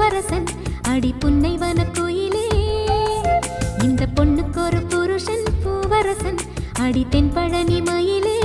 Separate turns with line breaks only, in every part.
பூவரசன் அடி புன்னைவன கோயிலே இந்த பொண்ணுக்கு ஒரு புருஷன் பூவரசன் அடி தென்பழனி மயிலே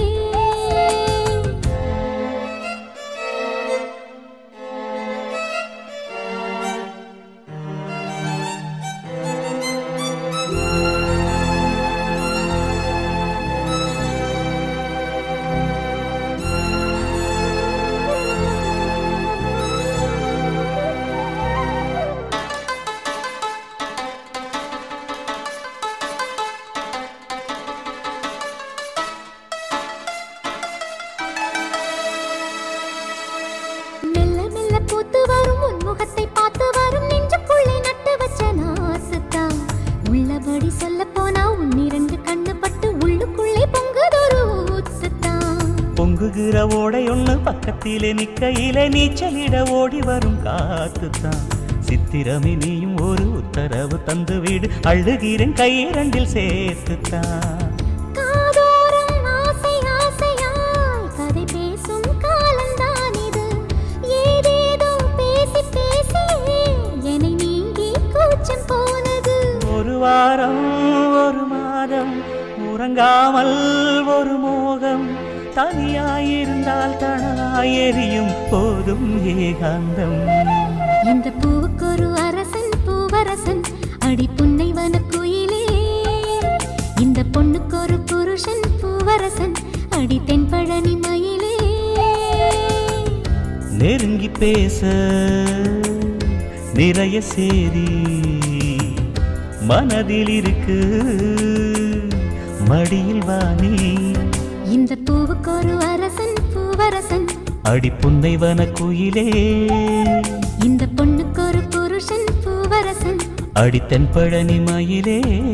மெல்ல மெல்ல பூத்து வரும் உன் முகத்தை பார்த்து வரும் நெஞ்சுக்குள்ளே நட்டு வச்ச நாசுத்தான் உள்ளபடி சொல்ல போனா உன் இரண்டு கண்ணு பட்டு உள்ளுக்குள்ளே பொங்குதொரு ஊத்துத்தான்
பொங்குகிற ஓடையொன்னு பக்கத்திலே நிக்கையிலே நீச்சலிட ஓடி வரும் காத்துத்தான் சித்திரமே நீயும் ஒரு உத்தரவு தந்து வீடு அழுகிறேன் கையிரண்டில் சேர்த்துத்தான்
காதோரம் ஆசை ஆசையாய் கதை பேசும் காலம்தான் இது ஏதேதோ பேசி பேசி என்னை நீங்கி கூச்சம் போனது
ஒரு வாரம் ஒரு மாதம் உறங்காமல் ஒரு மோகம் தனியாயிருந்தால் தனலாய் எரியும் போதும் ஏகாந்தம்
இந்த பூவுக்கு ஒரு அரசன் பூவரசன் அடி புன்னைவன குயிலே இந்த பொண்ணுக்கு ஒரு புருஷன் பூவரசன் அடி தென்பழனி மயிலே
நெருங்கி பேச நிறைய சேதி மனதில் இருக்கு மடியில் வாணி
இந்த பூவுக்கு ஒரு அரசன் பூவரசன்
அடி புன்னைவன குயிலே
இந்த பொண்ணுக்கு ஒரு புருஷன் பூவரசன்
அடி தென்பழனி மயிலே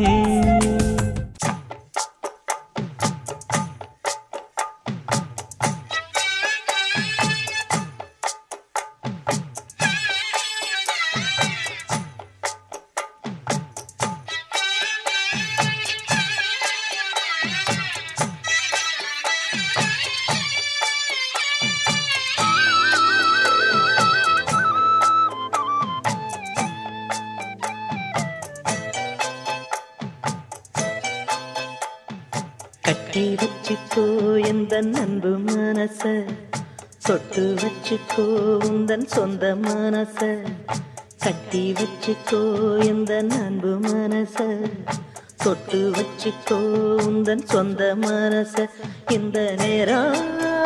கட்டி வச்சுக்கோ எந்த அன்பு மனச சொட்டு வச்சுக்கோ உந்தன் சொந்த மனச கட்டி வச்சுக்கோ எந்த அன்பு மனச சொட்டு வச்சுக்கோ உந்தன் சொந்த மனச இந்த நேரம்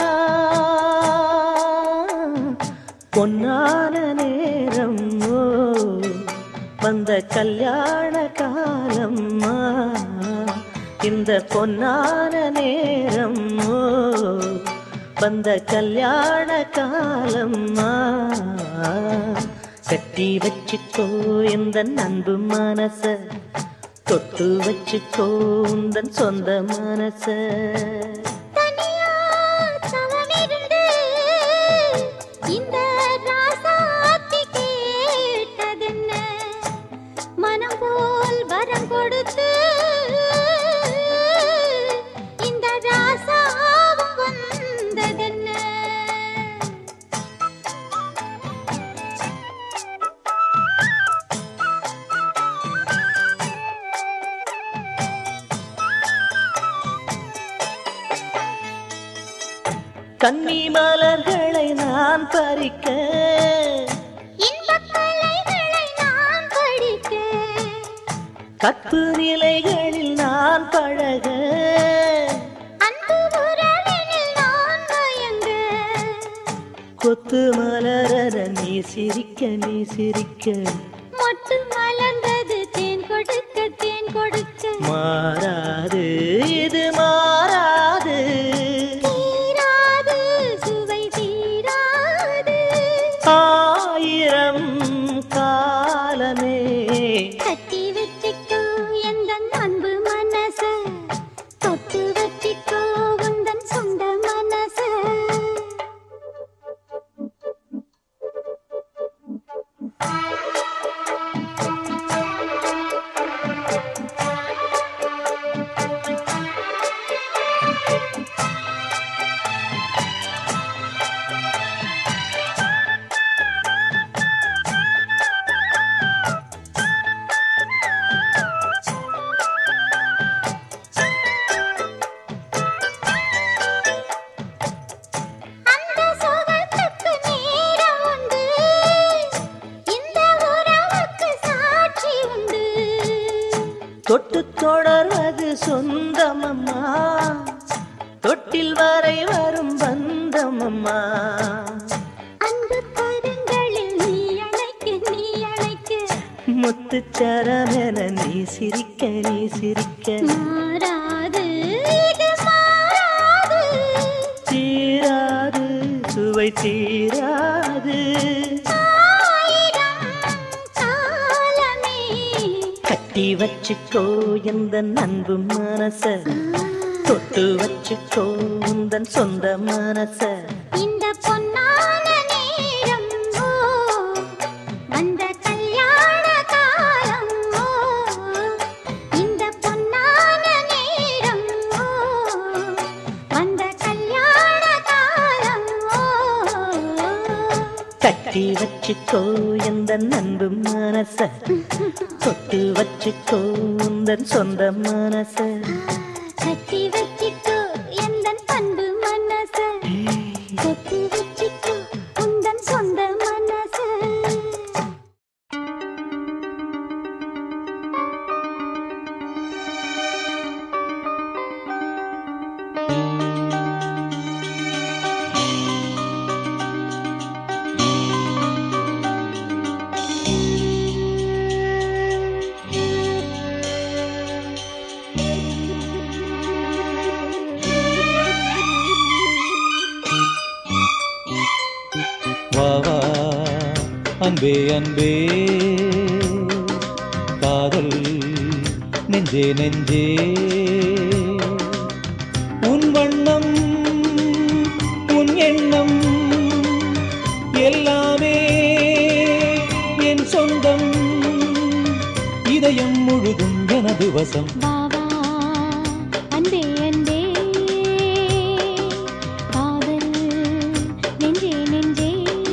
பொன்னான நேரம் ஓ வந்த கல்யாண காலம்மா இந்த பொன்னான நேரம் ஓ வந்த கல்யாண காலம்மா கட்டி வச்சுக்கோ இந்த அன்பு மனச தொட்டு வச்சுக்கோ உந்தன் சொந்த மனச
தனியா தவமிருந்து இந்த ராசாத்தி கேட்டதென்ன மனம் போல் வரம் கொடுத்து இந்த ராசாவும் வந்ததென்ன
கன்னி மலர்களை நான் பறிக்க
இன்பக் கலைகளை நான் படிக்க
கற்பு நிலைகளில் நான் பழக
அன்பு உறவினில் நான் மயங்க
கொத்து மலரத நீ சிரிக்க நீ சிரிக்க
மொட்டு மலர்ந்தது தேன் கொடுக்க தேன் கொடுக்க
மாறாது இது மாறாது
தீராது சுவை தீராது
ஆயிரம் காலமே
கட்டி வச்சிக்கோ எந்த அன்பு மனச தொட்டு வச்சிக்கோ உந்தன் சொந்த மனச
தொட்டு தொடர்வது சொந்தமம்மா தொட்டில் வரை வரும் பந்தமம்மா
அன்பு கரங்களில் நீ அழைக்க நீ அழைக்க
முத்துச்சரமென நீ சிரிக்க நீ சிரிக்க
மாறாது இது மாறாது
தீராது சுவை தீராது
ஆயிரம் காலமே
கட்டி வச்சுக்கோ எந்த அன்பு மனச தொட்டு வச்சுக்கோ உந்தன் சொந்த மனச
இந்த பொன்னான நேரம் ஓ வந்த கல்யாண காலம் ஓ இந்த பொன்னான நேரம் ஓ வந்த கல்யாண காலம் ஓ
கட்டி வச்சுக்கோ எந்த அன்பு மனச தொட்டு வச்சுக்கோ உந்தன் சொந்த மனச
கட்டி வச்சிக்கோ எந்தன் பண்பு மனச கட்டி வச்சிக்கோ உந்தன் சொந்த மனச
வா வா அன்பே அன்பே காதல் நெஞ்சே நெஞ்சே உன் வண்ணம் உன் எண்ணம் எல்லாமே என் சொந்தம் இதயம் முழுதும் எனது வசம்
வா வா அன்பே அன்பே காதல் நெஞ்சே நெஞ்சே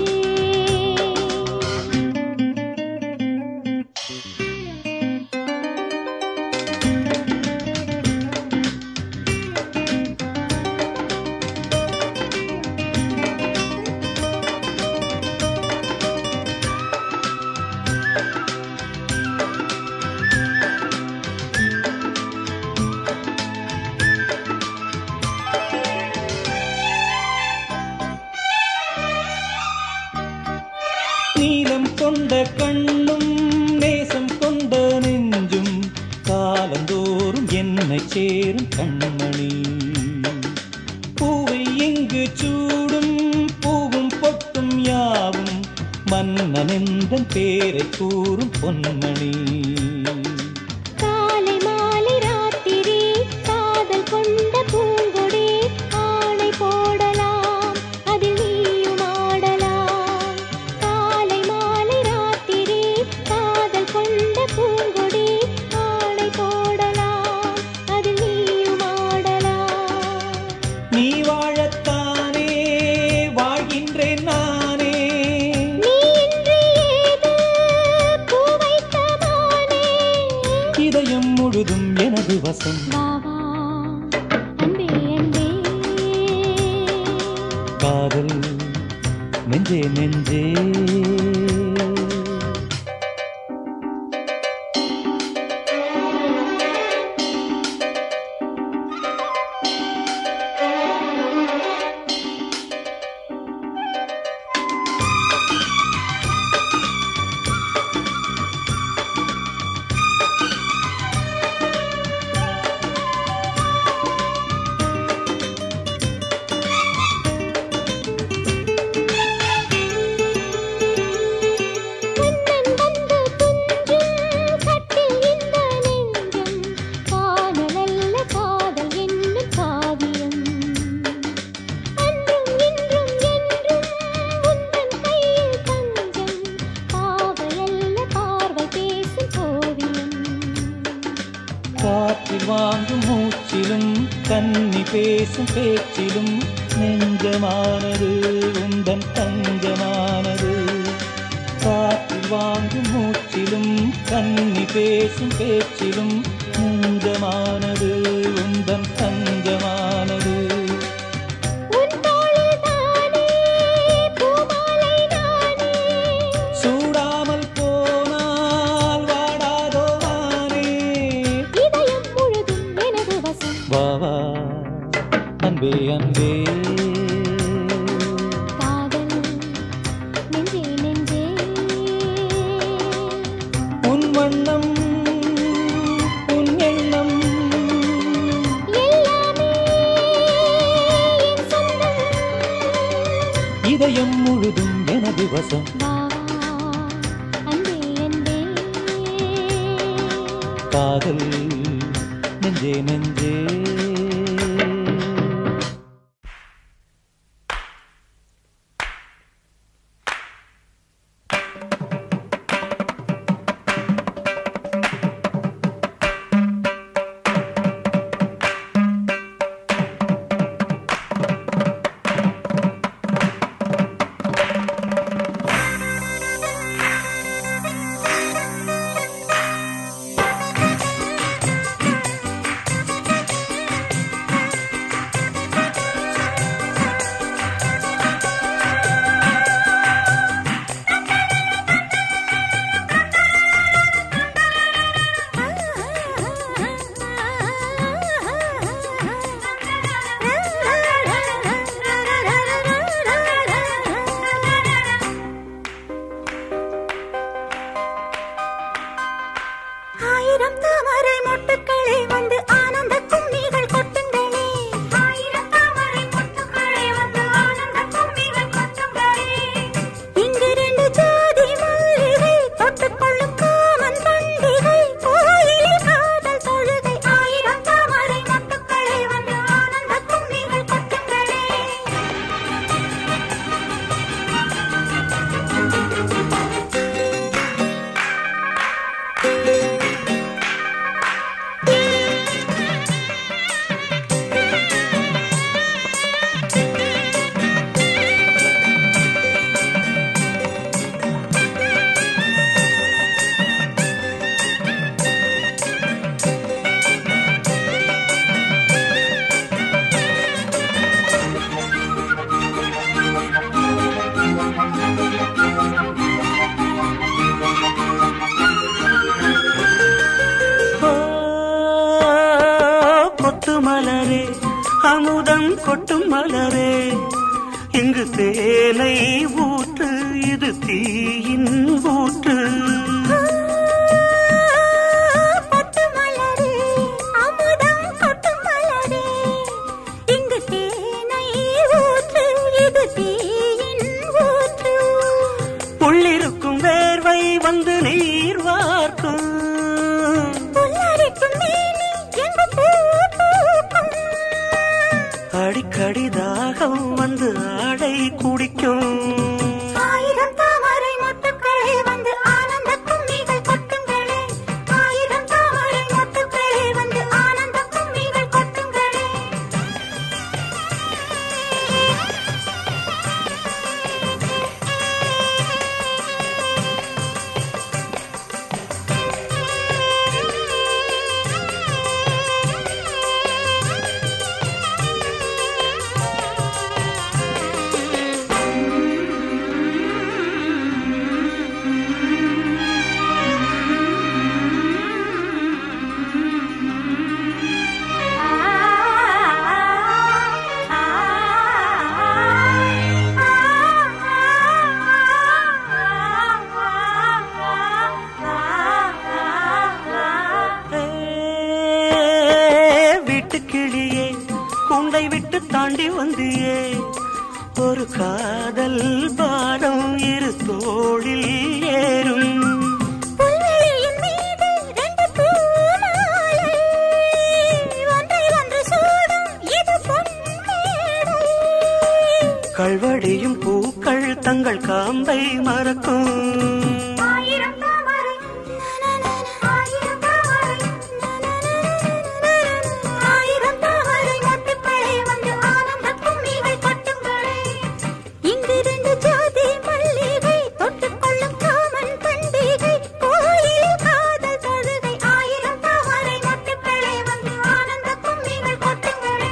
நீலம் கொண்ட கண்ணும் நேசம் கொண்ட நெஞ்சும் காலந்தோறும் என்னை சேரும் கண்மணி பூவை எங்கு சூடும் பூவும் பொட்டும் யாவும் மன்னனெந்தன் பேரை கூறும் பொன்மணி
காலை மாலை ராத்திரி காதல் கொண்ட பூங்கொடி ஆணை போடலாம் அதில் நீயும் ஆடலாம் காலை மாலை ராத்திரி காதல் கொண்ட பூங்கொடி ஆணை போடலாம் அதில் நீயும் ஆடலாம்
நீ வாழத்தானே வாழ்கின்றேன் நானே
நீ இன்றி ஏது பூ வைத்த மானே
இதயம் முழுதும் எனது வசம்
வா வா அன்பே அன்பே
காதல் நெஞ்சே நெஞ்சே
கண்ணன் வந்து துஞ்சும் கட்டில் இந்த நெஞ்சம் காதலல்ல காதல் என்னும் காவியம் அன்றும் இன்றும் என்றும் உந்தன் கையில் தஞ்சம் காவலல்ல பார்வை பேசும் கோவியம்
காற்றில் வாங்கும் மூச்சிலும் கன்னி பேசும் பேச்சிலும் நெஞ்சமானது உந்தன் தஞ்சமானது காற்றில் வாங்கும் மூச்சிலும் கன்னி பேசும் பேச்சிலும் நெஞ்சமானது உந்தன் தஞ்சமானது
உன் தோளில் தானே பூமாலை நானே
சூடாமல் போனால் வாடாதோ வானே காதல் நெஞ்சே நெஞ்சே
ஆயிரம் தாமரை மொட்டுக்களே வந்து ஆனந்த கும்மிகள் கொட்டுங்களே ஆயிரம் தாமரை மொட்டுக்களே வந்து ஆனந்த கும்மிகள் கொட்டுங்களே இங்கு ரெண்டு ஜாதி மல்லிகை தொட்டுக்கொள்ளும் காமன் பண்டிகை கோயிலில் காதல் தொழுகை ஆயிரம் தாமரை மொட்டுக்களே வந்து ஆனந்த கும்மிகள் கொட்டுங்களே
ஓ, கொத்து மலரே அமுதம் கொட்டும் மலரே இங்கு தேனை ஊற்று இது தீயின் ஊற்று
கொட்டு மலரே அமுதம் கொட்டு மலரே இங்கு தேனை ஊற்று இது தீயின் ஊற்று
உள்ளிருக்கும் வேர்வை வந்து நீர் வார்க்கும்
புல்லரிக்கும் மேனி எங்கு பூ பூக்கும்
அடிக்கடி தாகம் வந்து ஆடை குடிக்கும்
ஆயிரம் தாமரை மொட்டுக்களே வந்து ஆனந்த கும்மிகள் கொட்டுங்களே ஆயிரம் தாமரை மொட்டுக்களே வந்து ஆனந்த கும்மிகள் கொட்டுங்களே
ஏ, வீட்டுக்கிளியே கூண்டை விட்டு தாண்டி வந்தியே ஒரு காதல் பாரம் இரு தோளில் ஏறும்
புல்வெளியின் மீது ரெண்டு பூமாலை, ஒன்றை ஒன்று சூடும் இது பொன்மேடை.
கல்வடியும் பூக்கள் தங்கள் காம்பை மறக்கும்
ஆயிரம் தாமரை, ஆயிரம் தாமரை, ஆயிரம் தாமரை மொட்டுக்களே வந்து ஆனந்த கும்மிகள் கொட்டுங்களே. இங்கு ரெண்டு ஜாதி மல்லிகை தொட்டுக்கொள்ளும் காமன் பண்டிகை கோயிலில் காதல் தொழுகை ஆயிரம் தாமரை மொட்டுக்களே வந்து ஆனந்த கும்மிகள் கொட்டுங்களே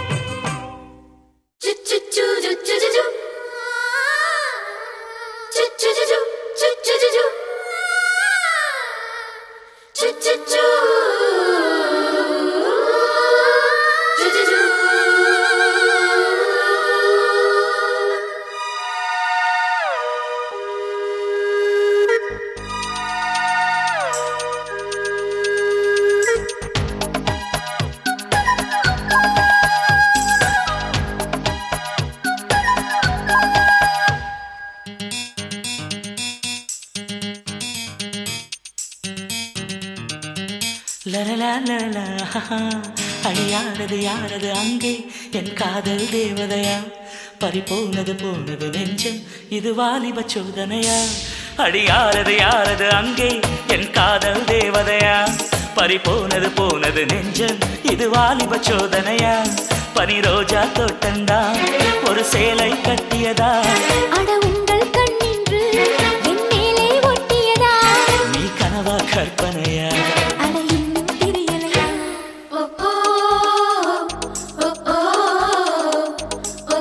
லலலா லலலா, ஹஹா. அடியாரது யாரது அங்கே என் காதல் தேவதையா பறிபோனது போனது நெஞ்சம் இது வாலிப சோதனையா அடியாரது யாரது அங்கே என் காதல் தேவதையா பறிபோனது போனது நெஞ்சம் இது வாலிப சோதனையா பனி ரோஜா தோட்டந்தா ஒரு சேலை கட்டியதா
அட உங்கள் கண்ணின்று என் மேலே ஒட்டியதா
நீ கனவா கற்பனையா
அட இன்னும் தெரியலையா ஓ ஓ ஓ ஓ ஓ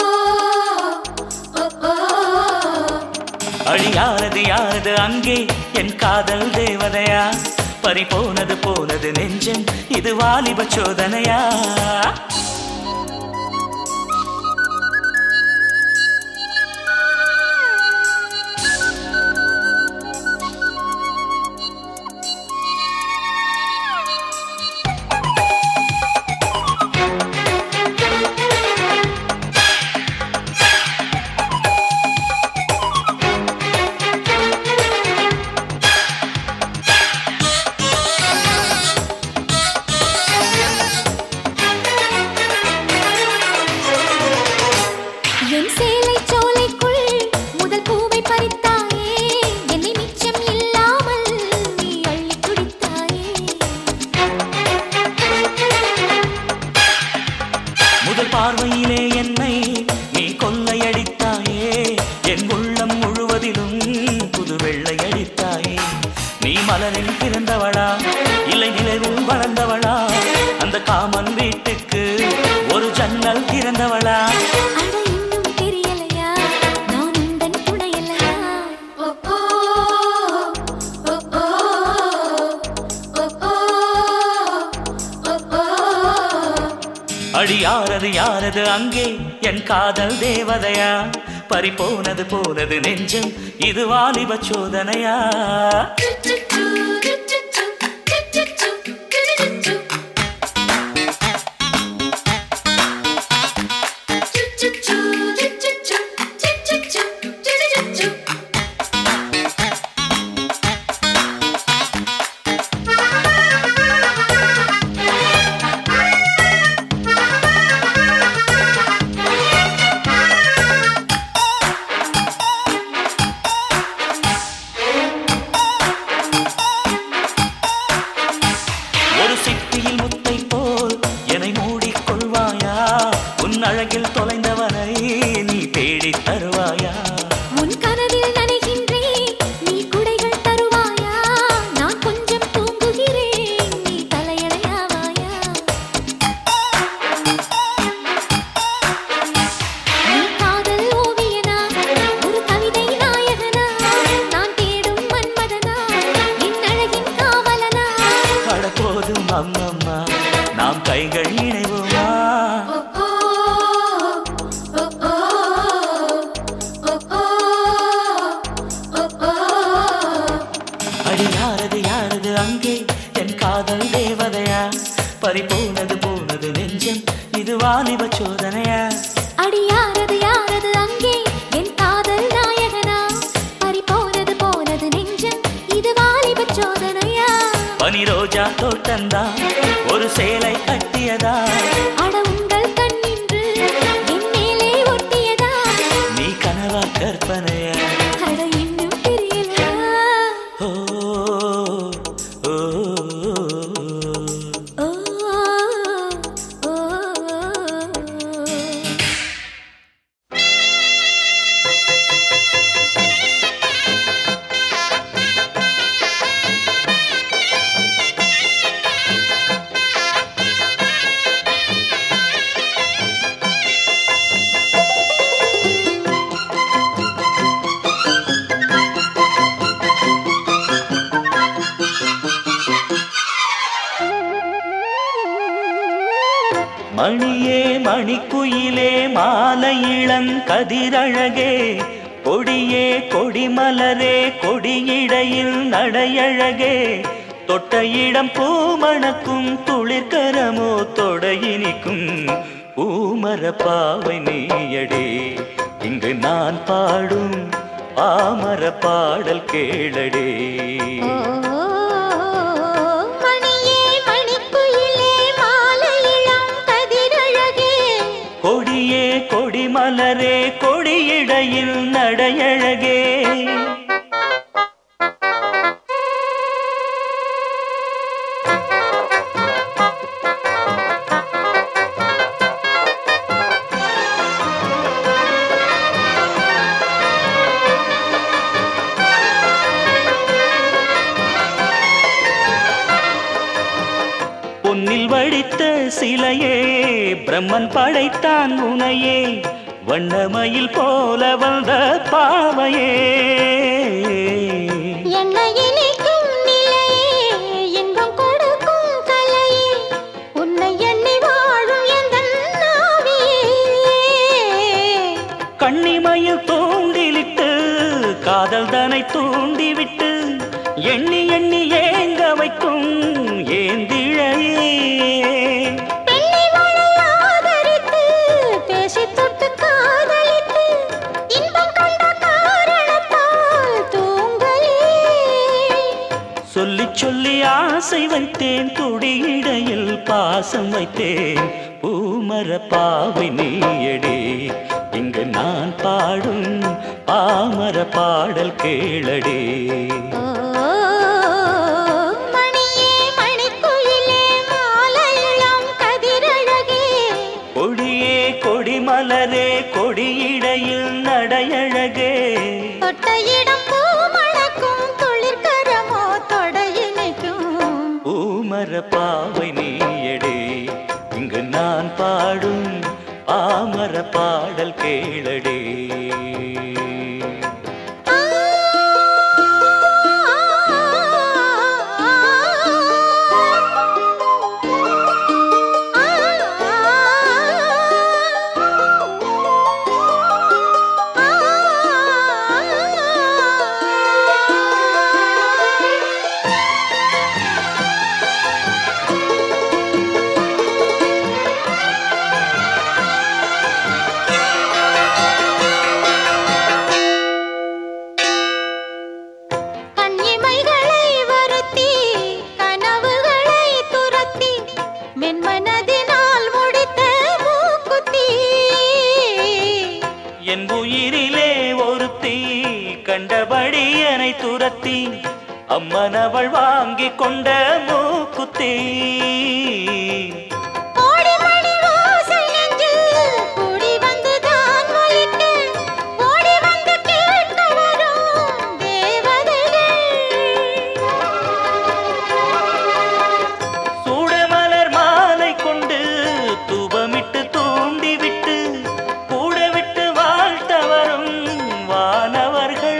ஓ ஓ
அழியாரது யாரது அங்கே என் காதல் தேவதையா பறி போனது போனது நெஞ்சம் இது வாலிப சோதனையா
என் சேலை சோலைக்குள் முதல் பூவை பறித்தாயே என்னை மிச்சம் இல்லாமல் நீ அள்ளி குடித்தாயே
முதல் பார்வையிலே என்னை நீ கொள்ளையடித்தாயே என் உள்ளம் முழுவதிலும் புது வெள்ளையடித்தாயே நீ மலரில் பிறந்தவளா இல்லை நிலவில் வளர்ந்தவளா அந்த காமன் வீட்டுக்கு ஒரு ஜன்னல் திறந்தவளா
அட இன்னும் தெரியலையா நான் உந்தன் துணையல்லையா ஓ ஓ ஓ ஓ ஓ ஓ ஓ
அடி யாரது யாரது அங்கே என் காதல் தேவதையா பறி போனது போனது நெஞ்சம் இது வாலிப சோதனையா ஒரு சிப்பியில் முத்தை போல் என்னை மூடிக்கொள்வாயா உன் அழகில் தொலைந்தவனை நீ தேடித் தருவாயா
உன் கனவில் நனைகின்றேன் நீ குடைகள் தருவாயா நான் கொஞ்சம் தூங்குகிறேன் நீ தலையணையாவாயா நீ காதல் ஓவியனா ஒரு கவிதை நாயகனா நான் தேடும் மன்மதனா என் அழகின் காவலனா
அட போதும் அம்மம்மா நாம் கைகள் இணைவோமா
ஓ ஓ ஓ ஓ ஓ ஓ ஓ ஓ
அடி யாரது யாரது அங்கே என் காதல் தேவதையா பறி போனது போனது நெஞ்சம் இது வாலிப சோதனையா
அடி யாரது யாரது அங்கே என் காதல் நாயகனா பறி போனது போனது நெஞ்சம் இது வாலிப சோதனையா
பனி ரோஜா தோட்டந்தா ஒரு சேலை கட்டியதா
அட உங்கள் கண்ணின்று என் மேலே ஒட்டியதா
நீ கனவா கற்பனையா
அட இன்னும் தெரியலையா
ஓ ஓ, ஓ
ஓ ஓ ஓ
மணியே மணிக்குயிலே மாலை இளங்கதிரழகே கொடியே கொடிமலரே கொடியிடையில் நடையழகே தொட்ட இடம் பூமணக்கும் துளிர்கரமோ தொடையினிக்கும் பூமர பாவை நீயடே இங்கு நான் பாடும் பாமர பாடல் கேளடே
மணியே
சிலையே பிரம்மன் படைத்தான் உனையே வண்ணமயில் போல வந்த பாவையே
என்னை இனிக்கும் நிலையே இன்பம் கொடுக்கும் கலையே உன்னை எண்ணி வாழும் எந்தன் நாவியே
கண்ணிமையில் தூண்டிலிட்டு காதல் தனை தூண்டிவிட்டு எண்ணி எண்ணி ஏங்க வைக்கும் ஏந்திழையே
பெண்ணை மழை ஆதரித்து பேசி தொட்டு காதலித்து இன்பம் கண்ட காரணத்தால் தூங்கலே
சொல்லி சொல்லி ஆசை வைத்தேன் துடியிடையில் பாசம் வைத்தேன் பூமர பாவை நீயடி இங்கு நான் பாடும் பாமர பாடல் கேளடி
ஓ மணியே மணிக்குயிலே மாலையிளம் கதிரழகே
கொடியே கொடிமலரே கொடியிடையில் நடையழகே
தொட்ட இடம் பூ மணக்கும் துளிர்கரமோ தொடையினைக்கும்
பூமர பாவை நீயடி இங்கு நான் பாடும் பாமர பாடல் கேளடி
ஆ கண்ணிமைகளை வருத்தி கனவுகளை துரத்தி மென்மனதினால் முடித்த மூக்குத்தி
என் உயிரிலே ஒருத்தி கண்டபடி என்னை துரத்தி அம்மனவள் வாங்கி கொண்ட மூக்குத்தி
ஓடி மணி ஓசை நெஞ்சில் கூடி வந்துதான் ஒலிக்க ஓடி வந்து கேட்க வரும் தேவதைகள்
சூடமலர் மாலை கொண்டு தூபமிட்டு தூண்டிவிட்டு கூட விட்டு வாழ்த்த வரும் வானவர்கள்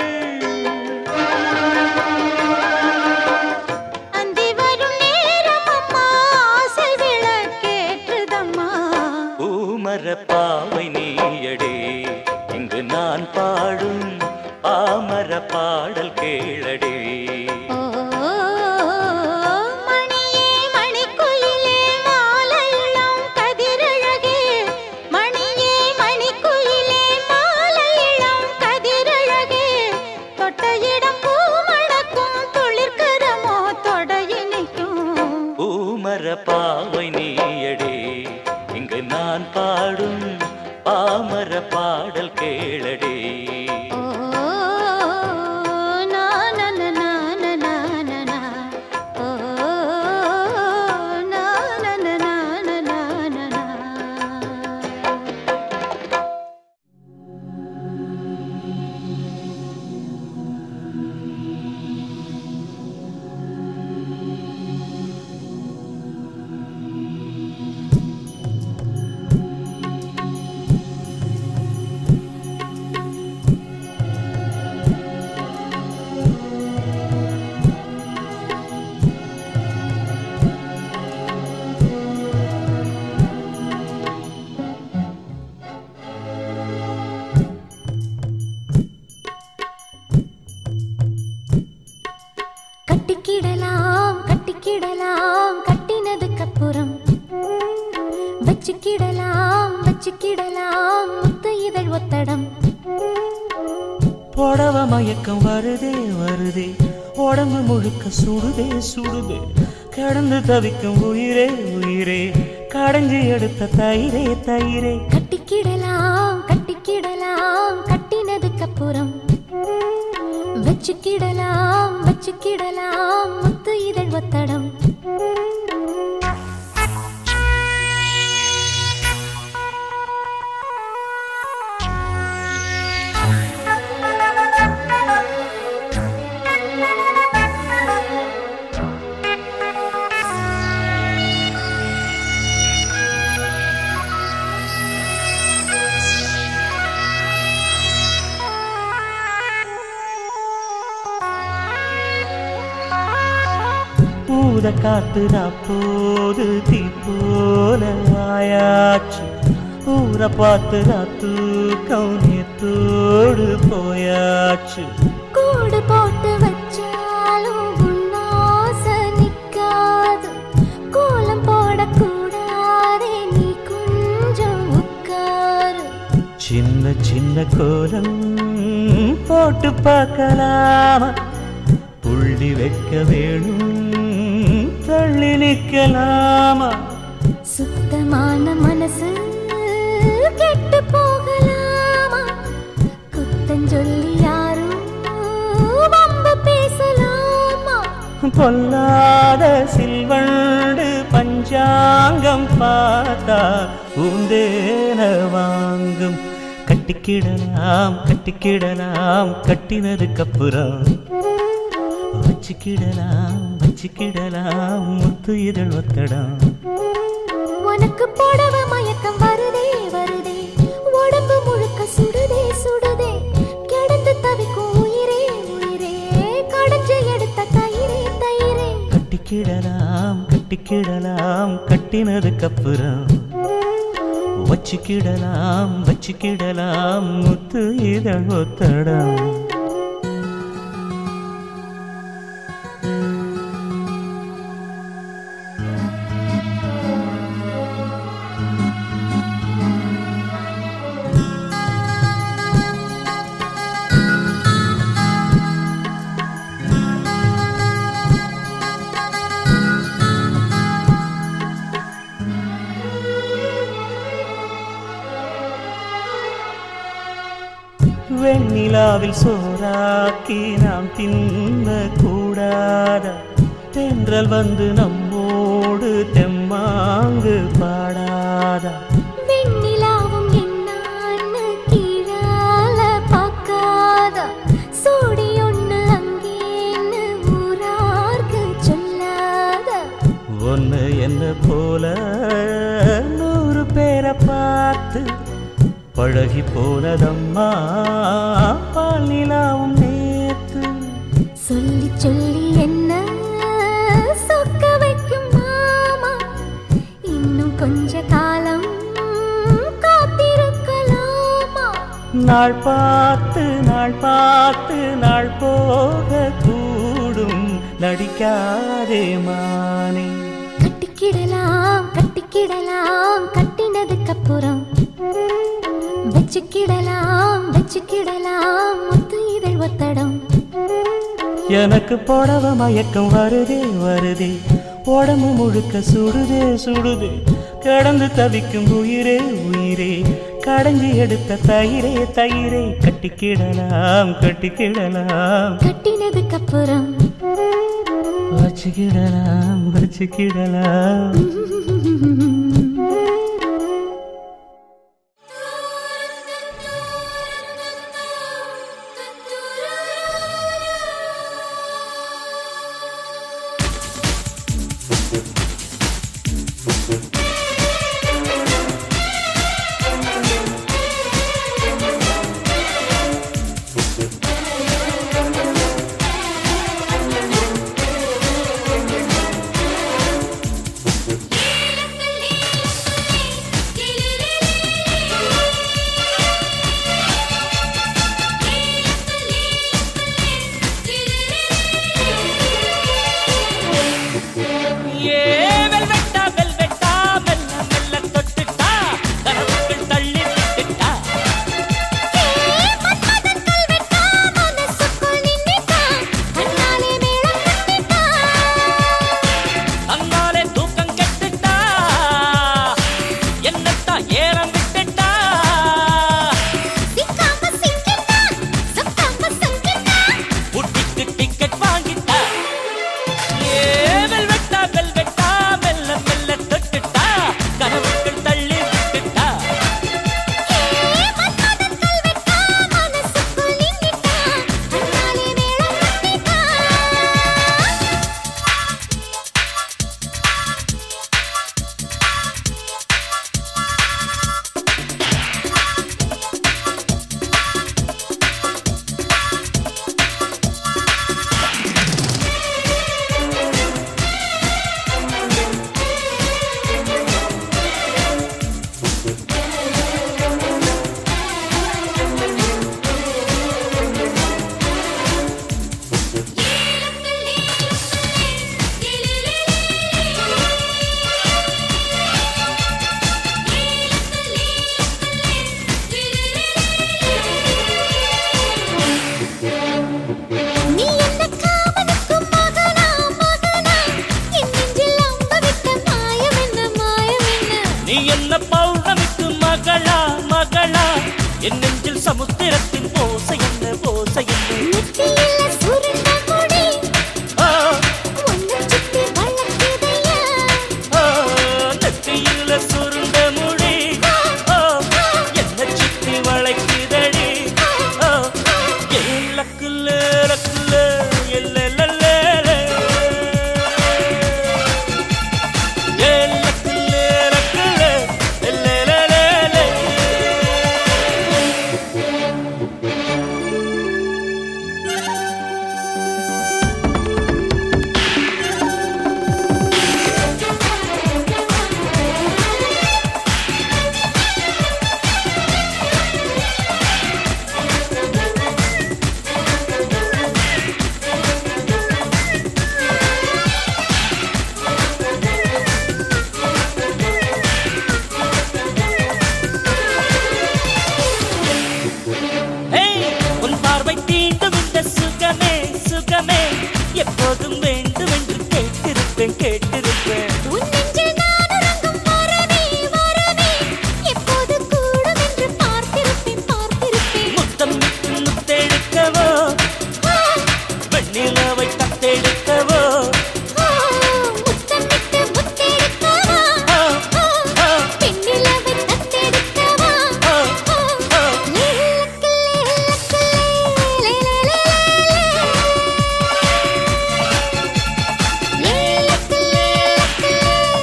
அந்தி வரும் நேரம் அம்மா ஆசை விளக்கேற்றுதம்மா
பூமர பாவை நீயடே இங்கு நான் பாடும் பாமர பாடல் கேளடே
ஓ மணியே மணிக்குயிலே மாலையிளம் கதிரழகே மணியே மணிக்குயிலே மாலையிளம் கதிரழகே தொட்ட இடம் பூ மணக்கும் துளிர்கரமோ தொடையினைக்கும்
பூமர பாவை நீயடே இங்கு நான் பாடும் பாமர பாடல் கேளடே
ஓ நா நா நா நா நா நா நா நா. ஓ நா நா நா நா நா நா நா நா. கட்டிக்கிடலாம் கட்டிக்கிடலாம் கட்டினதுக்கு அப்புறம் வச்சுக்கிடலாம் வச்சுக்கிடலாம் முத்து இதழ் ஒத்தடம்
புடவ மயக்கம் வருதே வருதே உடம்பு முழுக்க சுடுதே சுடுதே கடந்து தவிக்கும் உயிரே உயிரே கடைஞ்சி எடுத்த தயிரே தயிரே
கட்டிக்கிடலாம் கட்டிக்கிடலாம் கட்டினதுக்கு அப்புறம் வச்சுக்கிடலாம் வச்சுக்கிடலாம் முத்து இதழ் ஒத்தடம்
ஊத காத்து போது தீ போல ஆயாச்சு ஊரை பார்த்து தூக்கம் நேத்தோடு போயாச்சு
கூடு போட்டு வச்சாலும் உன்னாசை நிக்காது கோலம் போடக்கூடாதே நீ கொஞ்சம் உட்காரு
சின்ன சின்ன கோலம் போட்டு பார்க்கலாமா புள்ளி வைக்க வேணும் தள்ளி நிற்கலாமா
சுத்தமான மனசு கெட்டு போகலாமா குத்தஞ்சொல்லி யாரும் வம்பு பேசலாமா
பொல்லாத சில்வண்டு பஞ்சாங்கம் பார்த்தா பூந்தேன வாங்கும் கட்டிக்கிடலாம் கட்டிக்கிடலாம் கட்டினதுக்கப்புறம் வச்சுக்கிடலாம் வச்சுக்கிடலாம் முத்து இதழ் ஒத்தடம்
உனக்கு போடவ மயக்கம் வருதே வருதே உடம்பு முழுக்க சுடுதே சுடுதே கிடந்து தவிக்கும் உயிரே உயிரே கடைஞ்சு எடுத்த தயிரே தயிரே
கட்டிக்கிடலாம் கட்டிக்கிடலாம் கட்டினதுக்கப்புறம் வச்சுக்கிடலாம் வச்சுக்கிடலாம் முத்து இதழ் ஒத்தடம் வெண்ணிலாவில் சோறாக்கி நாம் தின்ன கூடாத தென்றல் வந்து நம்மோடு தெம்மாங்கு பாடாதா
வெண்ணிலாவும் என்னான்னு கீழால பார்க்காத சோடி ஒண்ணு அங்கேன்னு ஊரார்க்கு சொல்லாத
ஒன்னு என்ன போல நூறு பேரை பார்த்து பழகி போனதம்மா பால் நிலாவும் நேத்து
சொல்லி சொல்லி என்ன சொக்க வைக்கும் மாமா இன்னும் கொஞ்ச காலம் காத்திருக்கலாமா
நாள் பார்த்து நாள் பார்த்து நாள் போக கூடும் நடிக்காதே மானே
கட்டிக்கிடலாம் கட்டிக்கிடலாம் கட்டினதுக்கு அப்புறம் வச்சுக்கிடலாம் வச்சுக்கிடலாம் முத்து இதழ் ஒத்தடம்
எனக்கு போடவ மயக்கம் வருதே வருதே உடம்பு முழுக்க சுடுதே சுடுதே கடந்து தவிக்கும் உயிரே உயிரே கடைஞ்சி எடுத்த தயிரே தயிரே கட்டிக்கிடலாம் கட்டிக்கிடலாம்
கட்டினதுக்கு அப்புறம்
வச்சுக்கிடலாம் வச்சுக்கிடலாம்
ஏலத்தில்
என் நெஞ்சில் சமுத்திரத்தின் ஓசை என்ன ஓசை என்ன
நெத்தியில சுருண்ட முடி
ஆ,
உன்னை சுத்தி வளர்க்குதையா
ஆ, நெத்தியில சுருண்ட முடி ஆ, என்ன சுத்தி வளைக்குதடி ஆ, ஏலக்குல, லக்குல, எல்லெல்லெல்லே. ஏலக்குல, லக்குல, எல்லெல்லெல்லே. ஏய், உன் பார்வை தீண்டும் இந்த சுகமே சுகமே எப்போதும் வேண்டும் என்று கேட்டிருப்பேன் கேட்டிருப்பேன்
உன் நெஞ்சில் நான் உறங்கும் வரவே வரவே எப்போது கூடும் என்று பார்த்திருப்பேன் பார்த்திருப்பேன்
முத்தம் விட்டு முத்தெடுக்கவோ
ஆ,
வெண்ணிலவை தத்தெடுக்கவோ
ஆ, முத்தமிட்டு முத்தெடுக்கவா
ஆ,
ஆ,
ஆ,
பெண்ணிலவை தத்தெடுக்கவா
ஆ,
ஆ,
ஆ.
லேலக்கு, லேலக்கு, லேலேலேலே. லேலக்கு, லேலக்கு,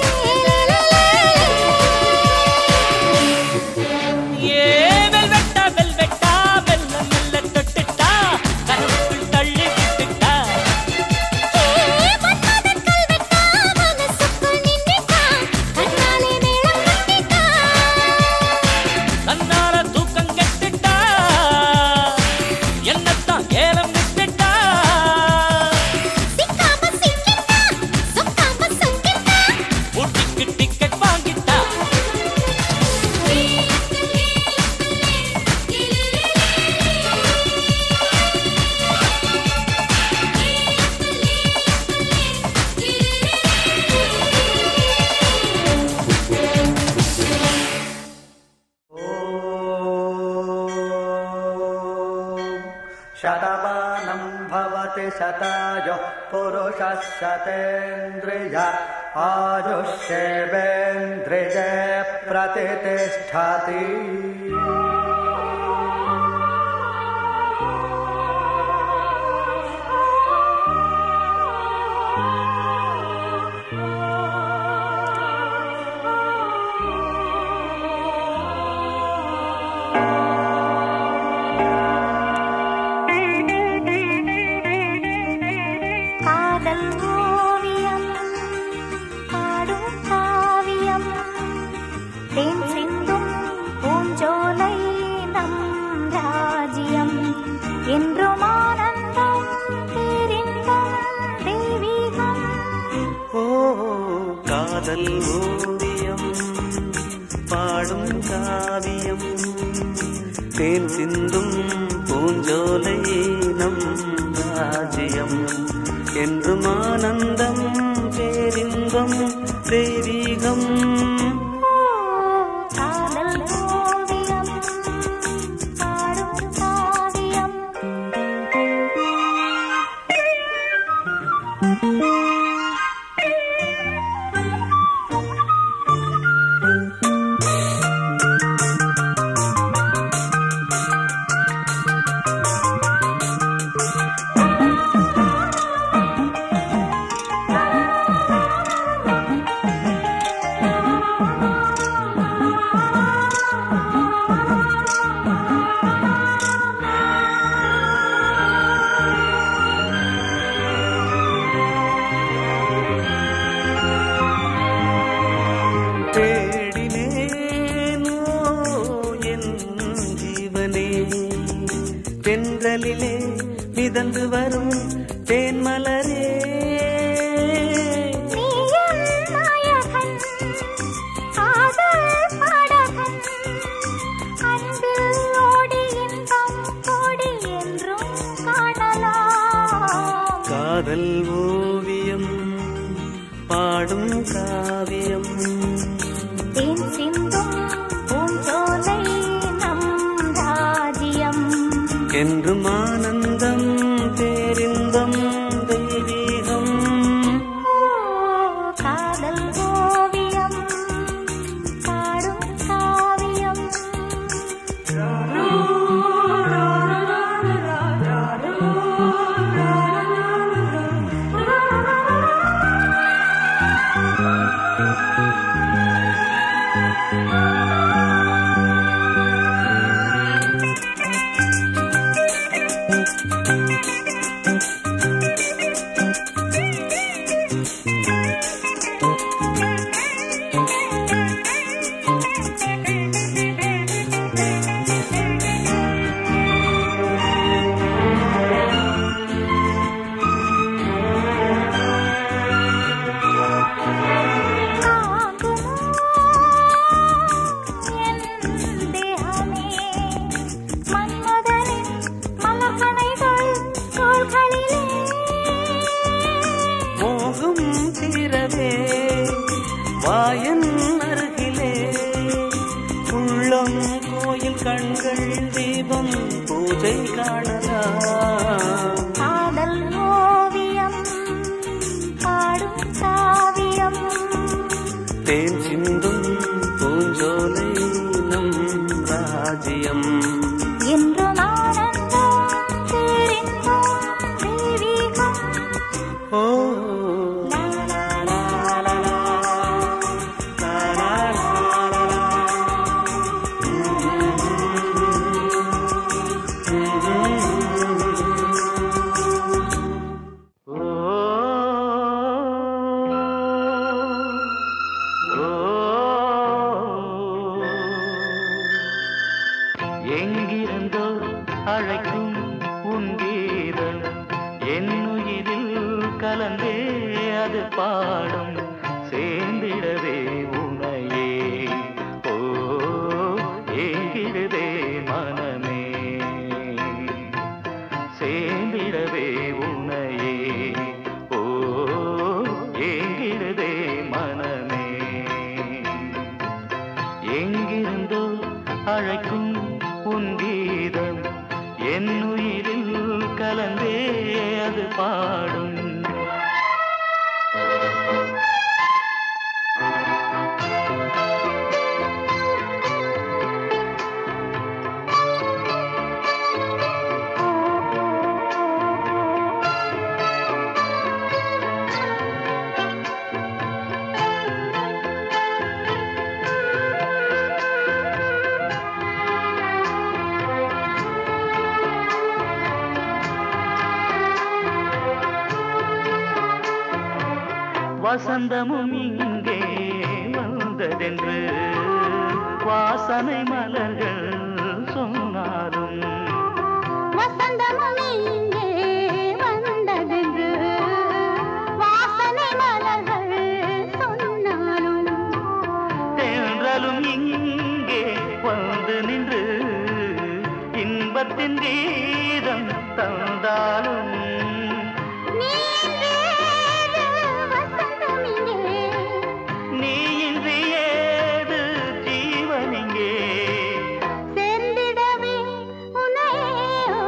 லேலேலேலே.
ஏ வெல்வெட்டா வெல்வெட்டா மெல்ல மெல்ல தொட்டுட்டா கனவுக்குள் தள்ளி விட்டுட்டா
ஏ மன்மதன் கல்வெட்டா, மனசுக்குள் நின்னுட்டா, கண்ணாலே மேளம் கட்டிட்டா.
தன்னால தூக்கம் கெட்டுட்டா என்னத்தான் ஏலம் விட்டுட்டா
சிக்காம சிக்கிட்டா, சொக்காம சொக்கிட்டா.
ஊட்டிக்கு டிக்கெட் வாங்கிட்டா
शतमानं भवति शतायुः पुरुषः शतेन्द्रिय आयुष्येवेन्द्रिये प्रतितिष्ठति
காதல் ஓவியம் பாடும் காவியம் தேன் சிந்தும் பூஞ்சோலை நம் ராஜ்யம் என்றும் ஆனந்தம் பேரின்பம் தெய்வீகம்
ஓ காதல் ஓவியம் பாடும் காவியம் தேன் சிந்தும் பூஞ்சோலை நம் ராஜ்யம் என்றும் ஆனந்தம் பேரின்பம் தெய்வீகம்
ஓ, காதல் ஓவியம் பாடும் காவியம்
தேடினேனோ என் ஜீவனே தென்றலிலே மிதந்து வரும் தேன்மலரே
நீயும் நாயகன் காதல் பாடகன் அன்பில் ஓடி இன்பம் கோடி என்றும் காணலாம்
காதல் ஓவியம் பாடும் காவியம்
தேன் சிந்தும் பூஞ்சோலை நம்
மோகம் தீரவே வாயன் அருகிலே உள்ளம் கோயில் கண்கள் தீபம் பூஜை காணலாம் தேன் சிந்தும் பூஞ்சோலை நம் ராஜ்யம் ஓ லா, லா, லா, லா, லா. லா, லா, லா, லா, லா. ஓ எங்கிருந்தோ அழைக்கும் உன் கீதம் என்னுயிரில் கலந்தே அது பாடும் சேர்ந்திடவே உனையே ஓ ஏங்கிடுதே மனமே சேர்ந்திடவே உனையே ஓ ஏங்கிடுதே மனமே எங்கிருந்தோ அழைக்கும் உன் கீதம் என் உயிரில் கலந்தே அது பாடும் வசந்தமும் இங்கே வந்ததென்று வாசனை மலர்கள் சொன்னாலும்
வசந்தமும் இங்கே வந்ததென்று வாசனை மலர்கள் சொன்னாலும்
தென்றலும் இங்கே வந்து நின்று இன்பத்தின் கீதம் தந்தாலும்
நீ வேறு வசந்தம் இங்கே
நீ இன்றி ஏது ஜீவனிங்கே
சேர்ந்திடவே உன்னையோ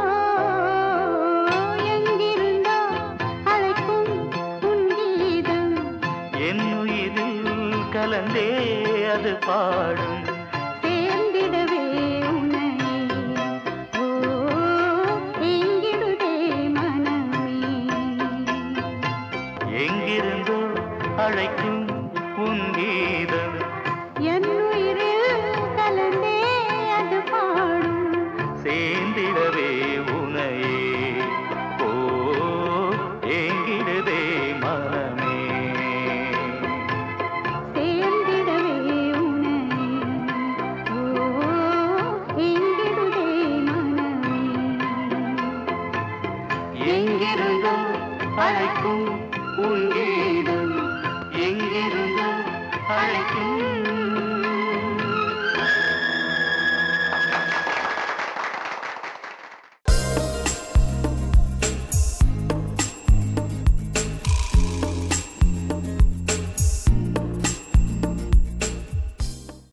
எங்கிருந்தோ அழைக்கும் உன் கீதம்
என் உயிரில் கலந்தே அது பாடும்
சேர்ந்திடவே உன்னையே ஓ எங்கிடுதே மனமே
எங்கிருந்தோ அழைக்கும் உன் கீதம்
என் உயிரில் கலந்தே அது பாடும்
சேர்ந்திடவே உனையே ஓ ஏங்கிடுதே மனமே
சேர்ந்திடவே உன்னையே ஓ எங்கிடுதே மனமே
எங்கிருந்தோ அழைக்கும் உன்